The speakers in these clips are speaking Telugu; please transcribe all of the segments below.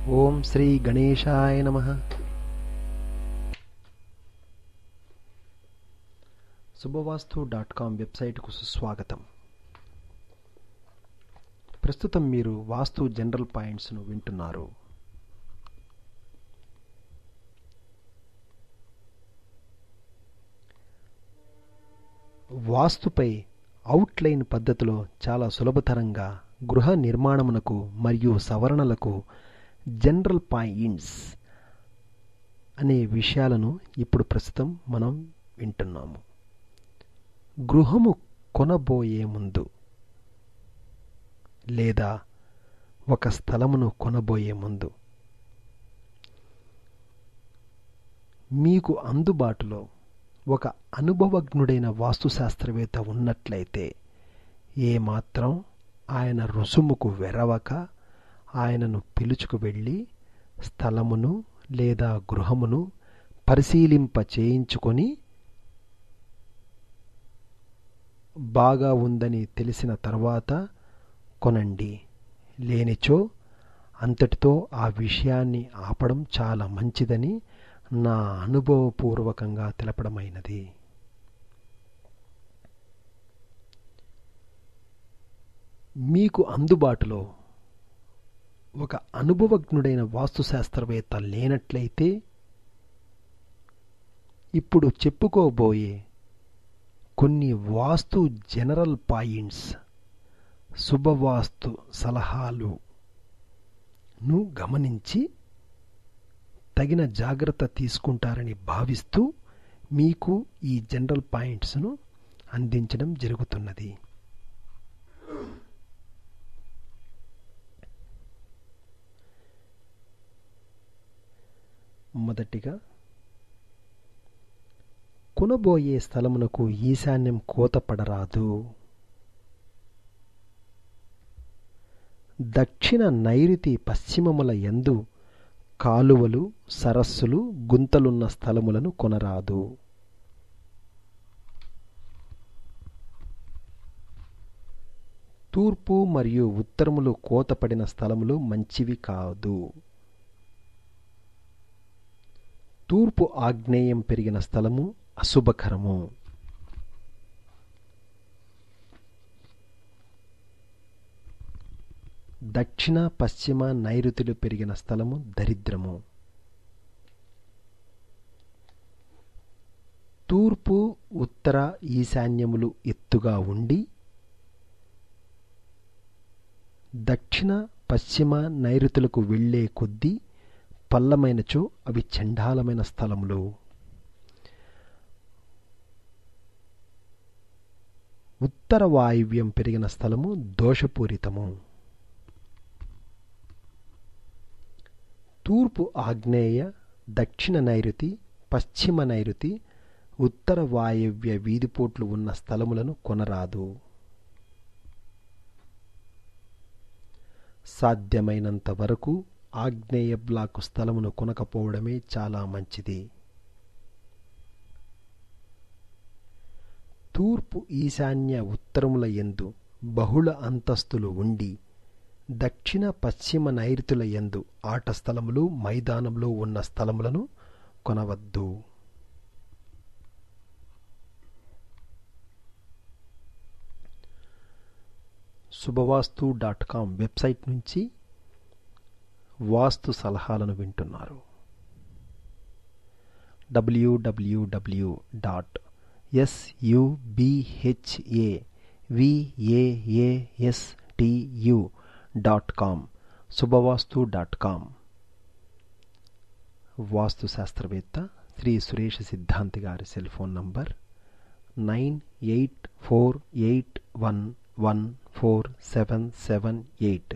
ఓం శ్రీ గణేశాయ నమ శుభవాస్తు డాట్ కామ్ వెబ్సైట్కు సుస్వాగతం ప్రస్తుతం మీరు వాస్తు జనరల్ పాయింట్స్ను వింటున్నారు వాస్తుపై అవుట్లైన్ పద్ధతిలో చాలా సులభతరంగా గృహ నిర్మాణమునకు మరియు సవరణలకు జనరల్ పాయింట్స్ అనే విషయాలను ఇప్పుడు ప్రస్తుతం మనం వింటున్నాము గృహము కొనబోయే ముందు లేదా ఒక స్థలమును కొనబోయే ముందు మీకు అందుబాటులో ఒక అనుభవజ్ఞుడైన వాస్తుశాస్త్రవేత్త ఉన్నట్లయితే ఏమాత్రం ఆయన రుసుముకు వెరవక ఆయనను పిలుచుకు వెళ్ళి స్థలమును లేదా గృహమును పరిశీలింప చేయించుకొని బాగా ఉందని తెలిసిన తర్వాత కొనండి లేనిచో అంతటితో ఆ విషయాన్ని ఆపడం చాలా మంచిదని నా అనుభవపూర్వకంగా తెలపడమైనది మీకు అందుబాటులో ఒక అనుభవజ్ఞుడైన వాస్తుశాస్త్రవేత్త లేనట్లయితే ఇప్పుడు చెప్పుకోబోయే కొన్ని వాస్తు జనరల్ పాయింట్స్ శుభవాస్తు సలహాలు ను గమనించి తగిన జాగ్రత్త తీసుకుంటారని భావిస్తూ మీకు ఈ జనరల్ పాయింట్స్ను అందించడం జరుగుతున్నది మొదటిగా కొనబోయే స్థలమునకు ఈశాన్యం కోతపడరాదు దక్షిణ నైరుతి పశ్చిమముల యందు కాలువలు సరస్సులు గుంతలున్న స్థలములను కొనరాదు తూర్పు మరియు ఉత్తరములు కోతపడిన స్థలములు మంచివి కాదు తూర్పు ఆగ్నేయం పెరిగిన స్థలము అశుభకరము దక్షిణ పశ్చిమ నైరుతులు పెరిగిన స్థలము దరిద్రము తూర్పు ఉత్తర ఈశాన్యములు ఎత్తుగా ఉండి దక్షిణ పశ్చిమ నైరుతులకు వెళ్లే కొద్దీ పల్లమైనచో అవి చండాలమైన స్థలములు ఉత్తర వాయువ్యం పెరిగిన స్థలము దోషపూరితము తూర్పు ఆగ్నేయ దక్షిణ నైరుతి పశ్చిమ నైరుతి ఉత్తర వాయవ్య వీధిపోట్లు ఉన్న స్థలములను కొనరాదు సాధ్యమైనంత వరకు ఆగ్నేయ బ్లాకు స్థలమును కొనకపోవడమే చాలా మంచిది తూర్పు ఈశాన్య ఉత్తరముల ఎందు బహుళ అంతస్తులు ఉండి దక్షిణ పశ్చిమ నైరుతుల యందు ఆట స్థలములు మైదానములు ఉన్న స్థలములను కొనవద్దు శుభవాస్తు డాట్ కామ్ వెబ్సైట్ నుంచి వాస్తు సలహాలను వింటున్నారు W W W dot S U B H A V A A S T U dot com Subhavaastu dot com వాస్తు శాస్త్రవేత్త శ్రీ సురేష్ సిద్ధాంతి గారి cell phone number nine eight four eight one one four seven seven eight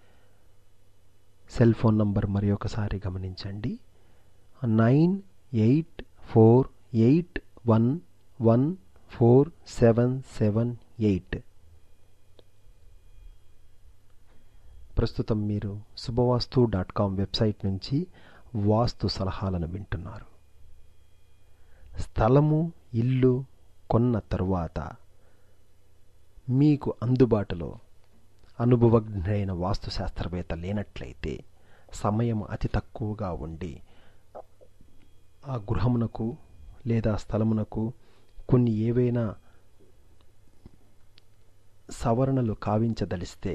cell phone number మరి ఒకసారి గమనించండి nine eight four eight one one four seven seven eight ప్రస్తుతం మీరు శుభవాస్తు డాట్ కామ్ వెబ్సైట్ నుంచి వాస్తు సలహాలను వింటున్నారు స్థలము ఇల్లు కొన్న తరువాత మీకు అందుబాటులో అనుభవజ్ఞుడైన వాస్తుశాస్త్రవేత్త లేనట్లయితే సమయం అతి తక్కువగా ఉండి ఆ గృహమునకు లేదా స్థలమునకు కొన్ని ఏవైనా సవరణలు కావించదలిస్తే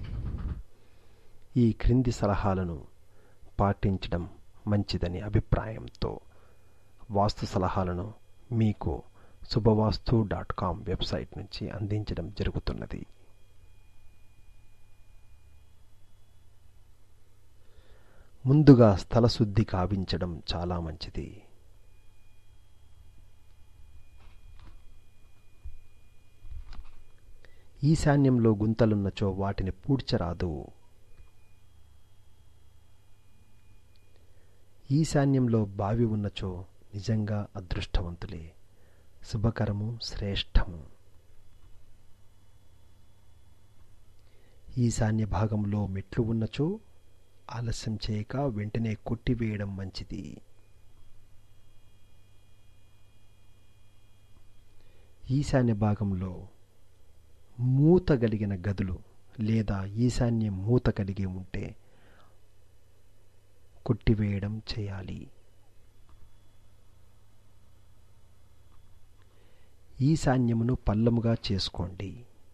ఈ క్రింది సలహాలను పాటించడం మంచిదని అభిప్రాయంతో వాస్తు సలహాలను మీకు శుభవాస్తు డాట్ కామ్ వెబ్సైట్ నుంచి అందించడం జరుగుతున్నది ముందుగా స్థల శుద్ధి కావించడం చాలా మంచిది ఈశాన్యంలో గుంతలున్నచో వాటిని పూడ్చరాదు ఈశాన్యంలో బావి ఉన్నచో నిజంగా అదృష్టవంతులే శుభకరము శ్రేష్టము ఈశాన్య భాగంలో మెట్లు ఉన్నచో ఆలస్యం చేయక వెంటనే కొట్టివేయడం మంచిది ఈశాన్య భాగంలో మూత కలిగిన గదులు లేదా ఈశాన్య మూత కలిగి ఉంటే కొట్టివేయడం చేయాలి ఈశాన్యమును పల్లముగా చేసుకోండి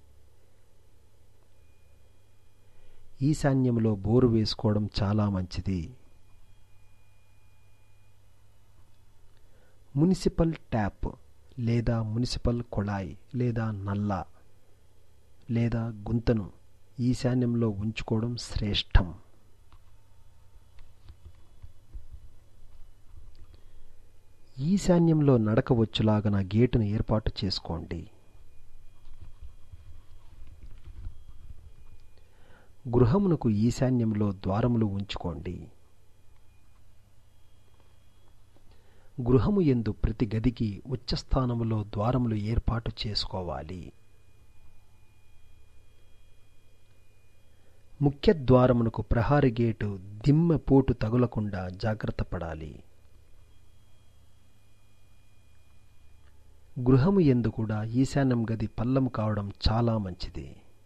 ఈశాన్యంలో బోరు వేసుకోవడం చాలా మంచిది మున్సిపల్ ట్యాప్ లేదా మున్సిపల్ కొళాయి లేదా నల్ల లేదా గుంతను ఈశాన్యంలో ఉంచుకోవడం శ్రేష్టం ఈశాన్యంలో నడక వచ్చులాగన గేటును ఏర్పాటు చేసుకోండి గృహమునకు ఈశాన్యంలో ద్వారములు ఉంచుకోండి గృహము ఎందు ప్రతి గదికి ఉచ్చస్థానములో ద్వారములు ఏర్పాటు చేసుకోవాలి ముఖ్య ద్వారమునకు ప్రహారీ గేటు దిమ్మ పోటు తగులకుండా జాగ్రత్త పడాలి గృహము ఎందు కూడా ఈశాన్యం గది పల్లము కావడం చాలా మంచిది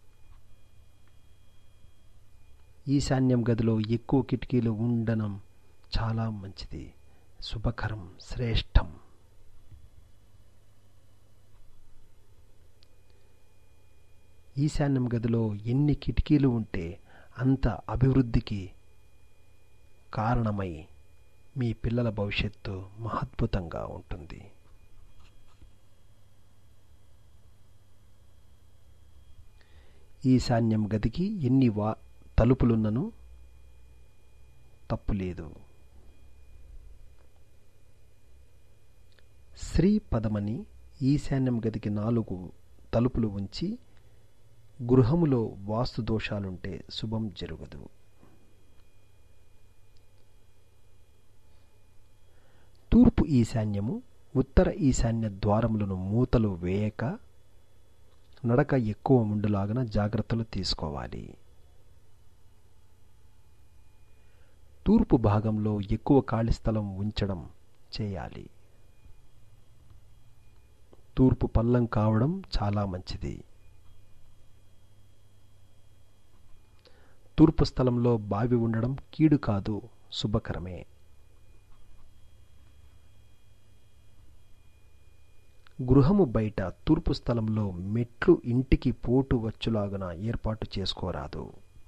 ఈశాన్యం గదిలో ఎక్కువ కిటికీలు ఉండడం చాలా మంచిది శుభకరం శ్రేష్టం ఈశాన్యం గదిలో ఎన్ని కిటికీలు ఉంటే అంత అభివృద్ధికి కారణమై మీ పిల్లల భవిష్యత్తు మహద్భుతంగా ఉంటుంది ఈశాన్యం గదికి ఎన్ని వా తలుపులున్నను తప్పులేదు శ్రీ పదమని ఈశాన్యం గదికి నాలుగు తలుపులు ఉంచి గృహములో వాస్తు దోషాలుంటే శుభం జరగదు తూర్పు ఈశాన్యము ఉత్తర ఈశాన్య ద్వారములను మూతలు వేయక నడక ఎక్కువ ఉండులాగన జాగ్రత్తలు తీసుకోవాలి తూర్పు భాగంలో ఎక్కువ ఖాళీ స్థలం ఉంచడం చేయాలి తూర్పు పల్లం కావడం చాలా మంచిది తూర్పు స్థలంలో బావి ఉండడం కీడు కాదు శుభకరమే గృహము బయట తూర్పు స్థలంలో మెట్లు ఇంటికి పోటు వచ్చులాగున ఏర్పాటు చేసుకోరాదు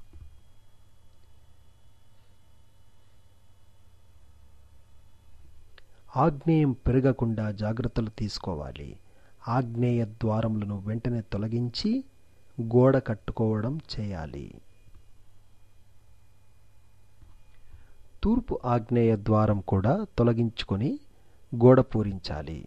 ఆగ్నేయం పెరగకుండా జాగ్రత్తలు తీసుకోవాలి ఆగ్నేయ ద్వారములను వెంటనే తొలగించి గోడ కట్టుకోవడం చేయాలి తూర్పు ఆగ్నేయ ద్వారం కూడా తొలగించుకొని గోడ పూరించాలి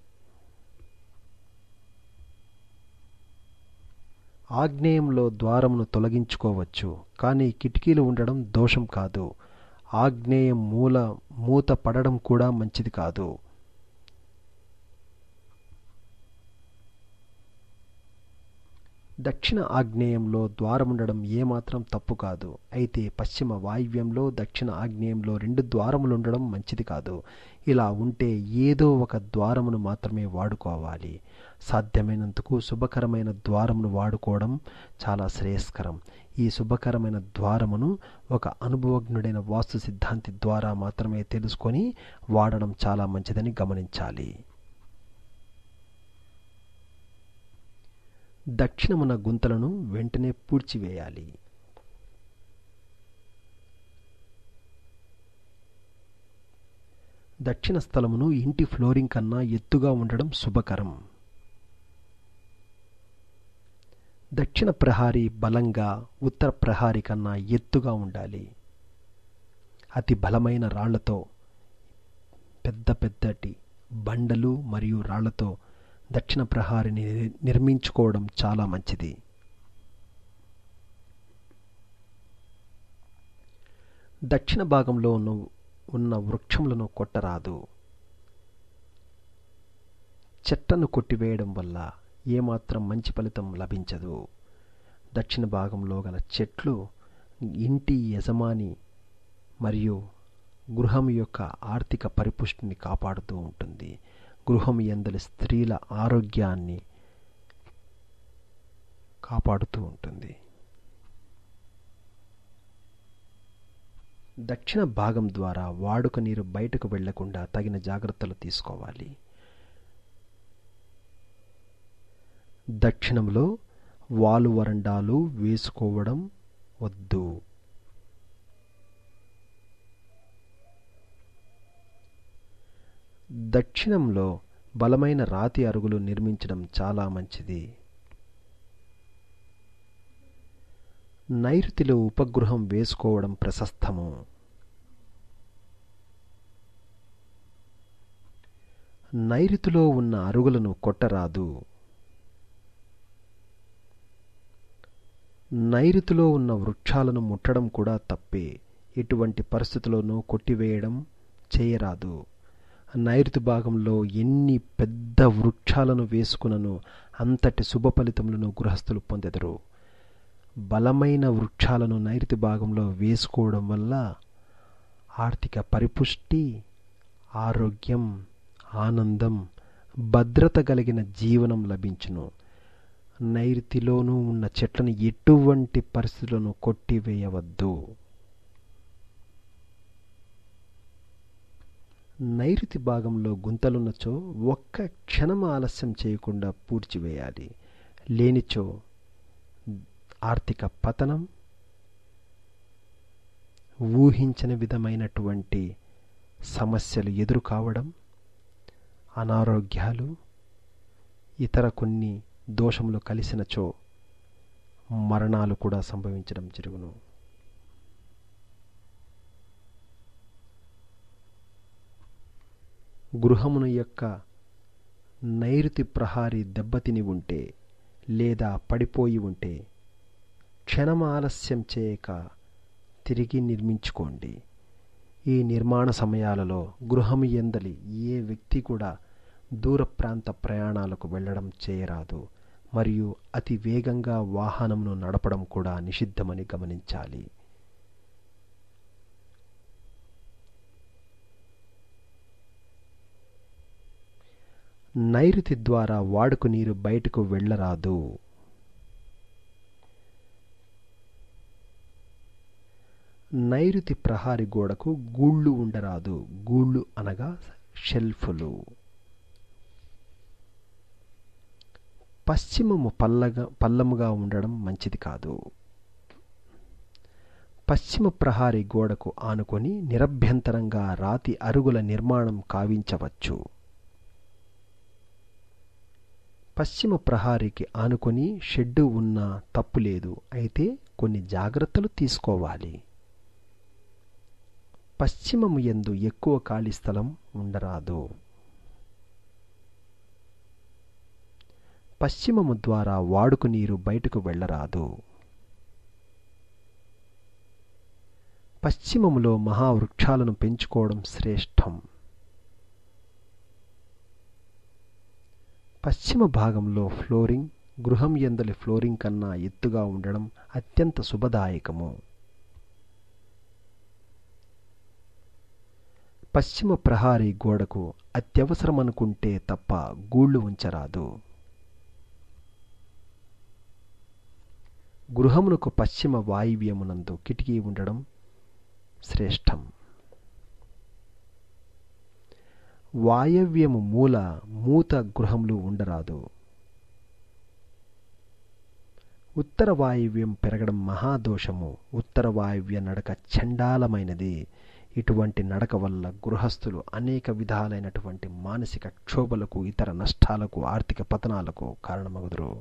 ఆగ్నేయంలో ద్వారమును తొలగించుకోవచ్చు కానీ కిటికీలు ఉండడం దోషం కాదు ఆగ్నేయం మూల మూత పడడం కూడా మంచిది కాదు దక్షిణ ఆగ్నేయంలో ద్వారముండడం ఏమాత్రం తప్పు కాదు అయితే పశ్చిమ వాయువ్యంలో దక్షిణ ఆగ్నేయంలో రెండు ద్వారములు ఉండడం మంచిది కాదు ఇలా ఉంటే ఏదో ఒక ద్వారమును మాత్రమే వాడుకోవాలి సాధ్యమైనంతకు శుభకరమైన ద్వారమును వాడుకోవడం చాలా శ్రేయస్కరం ఈ శుభకరమైన ద్వారమును ఒక అనుభవజ్ఞుడైన వాస్తు సిద్ధాంతి ద్వారా మాత్రమే తెలుసుకొని వాడడం చాలా మంచిదని గమనించాలి దక్షిణమున గుంతలను వెంటనే పూడ్చివేయాలి దక్షిణ స్థలమును ఇంటి ఫ్లోరింగ్ కన్నా ఎత్తుగా ఉండడం శుభకరం దక్షిణ ప్రహారీ బలంగా ఉత్తర ప్రహారీ కన్నా ఎత్తుగా ఉండాలి అతి బలమైన రాళ్లతో పెద్ద పెద్దటి బండలు మరియు రాళ్లతో దక్షిణ ప్రహారిని నిర్మించుకోవడం చాలా మంచిది దక్షిణ భాగంలో ఉన్న ఉన్న వృక్షములను కొట్టరాదు చెట్లను కొట్టివేయడం వల్ల ఏమాత్రం మంచి ఫలితం లభించదు దక్షిణ భాగంలో గల చెట్లు ఇంటి యజమాని మరియు గృహం యొక్క ఆర్థిక పరిపుష్టిని కాపాడుతూ ఉంటుంది గృహం ఎందలి స్త్రీల ఆరోగ్యాన్ని కాపాడుతూ ఉంటుంది దక్షిణ భాగం ద్వారా వాడుక నీరు బయటకు వెళ్లకుండా తగిన జాగ్రత్తలు తీసుకోవాలి దక్షిణంలో వాలు వరండాలు వేసుకోవడం వద్దు దక్షిణంలో బలమైన రాతి అరుగులు నిర్మించడం చాలా మంచిది నైరుతిలో ఉపగృహం వేసుకోవడం ప్రశస్తము నైరుతిలో ఉన్న అరుగులను కొట్టరాదు నైరుతిలో ఉన్న వృక్షాలను ముట్టడం కూడా తప్పే ఎటువంటి పరిస్థితుల్లోనూ కొట్టివేయడం చేయరాదు నైరుతి భాగంలో ఎన్ని పెద్ద వృక్షాలను వేసుకునను అంతటి శుభ ఫలితములను గృహస్థులు పొందెదరు బలమైన వృక్షాలను నైరుతి భాగంలో వేసుకోవడం వల్ల ఆర్థిక పరిపుష్టి ఆరోగ్యం ఆనందం భద్రత కలిగిన జీవనం లభించును నైరుతిలోనూ ఉన్న చెట్లను ఎటువంటి పరిస్థితులను కొట్టివేయవద్దు నైరుతి భాగంలో గుంతలున్నచో ఒక్క క్షణం ఆలస్యం చేయకుండా పూడ్చివేయాలి లేనిచో ఆర్థిక పతనం ఊహించని విధమైనటువంటి సమస్యలు ఎదురు కావడం అనారోగ్యాలు ఇతర కొన్ని దోషములు కలిసినచో మరణాలు కూడా సంభవించడం జరుగును గృహమును యొక్క నైరుతి ప్రహారీ దెబ్బతిని ఉంటే లేదా పడిపోయి ఉంటే క్షణం ఆలస్యం చేయక తిరిగి నిర్మించుకోండి ఈ నిర్మాణ సమయాలలో గృహము ఎందలి ఏ వ్యక్తి కూడా దూర ప్రాంత ప్రయాణాలకు వెళ్ళడం చేయరాదు మరియు అతి వేగంగా వాహనమును నడపడం కూడా నిషిద్ధమని గమనించాలి నైరుతి ద్వారా వాడుక నీరు బయటకు వెళ్ళరాదు నైరుతి ప్రహారి గోడకు గూళ్ళు ఉండరాదు గూళ్ళు అనగా షెల్ఫులు పశ్చిమము పల్లగా పల్లముగా ఉండడం మంచిది కాదు పశ్చిమ ప్రహారీ గోడకు ఆనుకొని నిరభ్యంతరంగా రాతి అరుగుల నిర్మాణం కావించవచ్చు పశ్చిమ ప్రహారీకి ఆనుకొని షెడ్డు ఉన్నా తప్పు లేదు అయితే కొన్ని జాగ్రత్తలు తీసుకోవాలి పశ్చిమము ఎందు ఎక్కువ ఖాళీ స్థలం ఉండరాదు పశ్చిమము ద్వారా వాడుక నీరు బయటకు వెళ్ళరాదు పశ్చిమములో మహావృక్షాలను పెంచుకోవడం శ్రేష్టం పశ్చిమ భాగంలో ఫ్లోరింగ్ గృహం ఎందలి ఫ్లోరింగ్ కన్నా ఎత్తుగా ఉండడం అత్యంత శుభదాయకము పశ్చిమ ప్రహారీ గోడకు అత్యవసరమనుకుంటే తప్ప గూళ్ళు ఉంచరాదు గృహమునకు పశ్చిమ వాయువ్యమునందు కిటికీ ఉండడం శ్రేష్టం వాయవ్యము మూల మూత గృహములు ఉండరాదు ఉత్తర వాయువ్యం పెరగడం మహాదోషము ఉత్తర వాయువ్య నడక చండాలమైనది ఇటువంటి నడక వల్ల గృహస్థులు అనేక విధాలైనటువంటి మానసిక క్షోభలకు ఇతర నష్టాలకు ఆర్థిక పతనాలకు కారణమగుదురు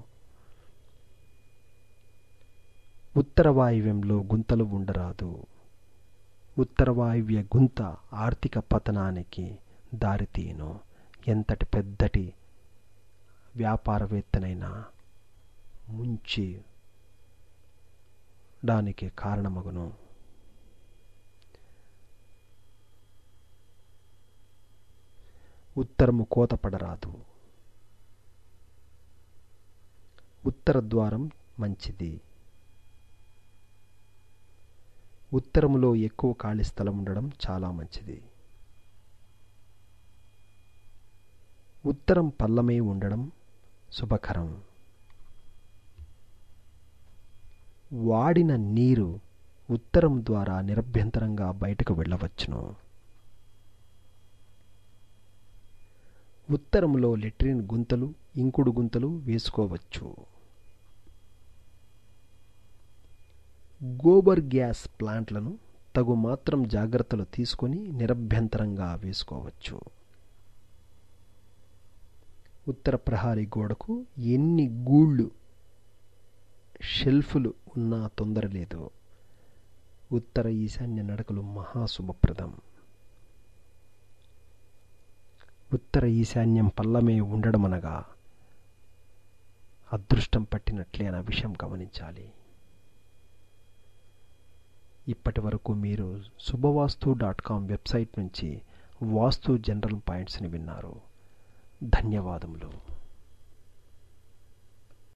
ఉత్తర వాయువ్యంలో గుంతలు ఉండరాదు ఉత్తర వాయువ్య గుంత ఆర్థిక పతనానికి దారితీయను ఎంతటి పెద్దటి వ్యాపారవేత్తనైనా ముంచి దానికి కారణమగును ఉత్తరము కోతపడరాదు ఉత్తర ద్వారం మంచిది ఉత్తరములో ఎక్కువ ఖాళీ స్థలం ఉండడం చాలా మంచిది ఉత్తరం పల్లమే ఉండడం శుభకరం వాడిన నీరు ఉత్తరం ద్వారా నిరభ్యంతరంగా బయటకు వెళ్ళవచ్చును ఉత్తరంలో లెట్రిన్ గుంతలు ఇంకుడు గుంతలు వేసుకోవచ్చు గోబర్ గ్యాస్ ప్లాంట్లను తగు మాత్రం జాగ్రత్తలు తీసుకొని నిరభ్యంతరంగా వేసుకోవచ్చు ఉత్తర ప్రహారీ గోడకు ఎన్ని గూళ్ళు షెల్ఫులు ఉన్నా తొందర లేదు ఉత్తర ఈశాన్య నడకలు మహాశుభప్రదం ఉత్తర ఈశాన్యం పల్లమే ఉండడమనగా అదృష్టం పట్టినట్లే అన్న విషయం గమనించాలి ఇప్పటి వరకు మీరు శుభవాస్తు డాట్ కామ్ వెబ్సైట్ నుంచి వాస్తు జనరల్ పాయింట్స్ని విన్నారు ధన్యవాదములు